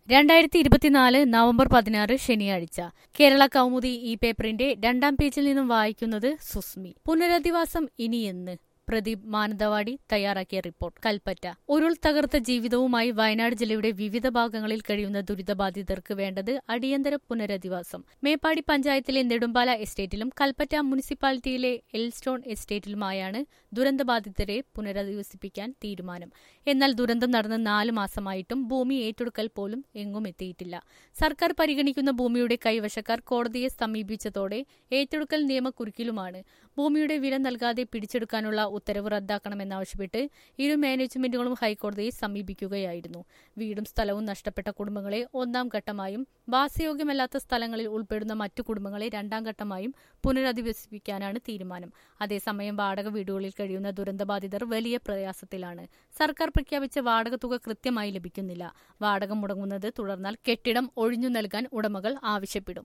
രണ്ടായിരത്തി ഇരുപത്തിനാല് നവംബർ പതിനാറ് ശനിയാഴ്ച കേരള കൗമുദി ഈ പേപ്പറിന്റെ രണ്ടാം പേജിൽ നിന്നും വായിക്കുന്നത് സുസ്മി പുനരധിവാസം ഇനിയെന്ന് പ്രദീപ് മാനന്തവാടി തയ്യാറാക്കിയ റിപ്പോർട്ട് കൽപ്പറ്റ ഉരുൾ തകർത്ത ജീവിതവുമായി വയനാട് ജില്ലയുടെ വിവിധ ഭാഗങ്ങളിൽ കഴിയുന്ന ദുരിതബാധിതർക്ക് വേണ്ടത് അടിയന്തര പുനരധിവാസം മേപ്പാടി പഞ്ചായത്തിലെ നെടുമ്പാല എസ്റ്റേറ്റിലും കൽപ്പറ്റ മുനിസിപ്പാലിറ്റിയിലെ എൽസ്റ്റോൺ എസ്റ്റേറ്റിലുമായാണ് ദുരന്തബാധിതരെ പുനരധിവസിപ്പിക്കാൻ തീരുമാനം എന്നാൽ ദുരന്തം നടന്ന് നാല് മാസമായിട്ടും ഭൂമി ഏറ്റെടുക്കൽ പോലും എങ്ങും എത്തിയിട്ടില്ല സർക്കാർ പരിഗണിക്കുന്ന ഭൂമിയുടെ കൈവശക്കാർ കോടതിയെ സമീപിച്ചതോടെ ഏറ്റെടുക്കൽ നിയമക്കുരുക്കിലുമാണ് ഭൂമിയുടെ വില നൽകാതെ പിടിച്ചെടുക്കാനുള്ള ഉത്തരവ് റദ്ദാക്കണമെന്നാവശ്യപ്പെട്ട് ഇരു മാനേജ്മെന്റുകളും ഹൈക്കോടതിയെ സമീപിക്കുകയായിരുന്നു വീടും സ്ഥലവും നഷ്ടപ്പെട്ട കുടുംബങ്ങളെ ഒന്നാം ഘട്ടമായും വാസയോഗ്യമല്ലാത്ത സ്ഥലങ്ങളിൽ ഉൾപ്പെടുന്ന മറ്റു കുടുംബങ്ങളെ രണ്ടാം ഘട്ടമായും പുനരധിവസിപ്പിക്കാനാണ് തീരുമാനം അതേസമയം വാടക വീടുകളിൽ കഴിയുന്ന ദുരന്തബാധിതർ വലിയ പ്രയാസത്തിലാണ് സർക്കാർ പ്രഖ്യാപിച്ച വാടക തുക കൃത്യമായി ലഭിക്കുന്നില്ല വാടക മുടങ്ങുന്നത് തുടർന്നാൽ കെട്ടിടം ഒഴിഞ്ഞു നൽകാൻ ഉടമകൾ ആവശ്യപ്പെടും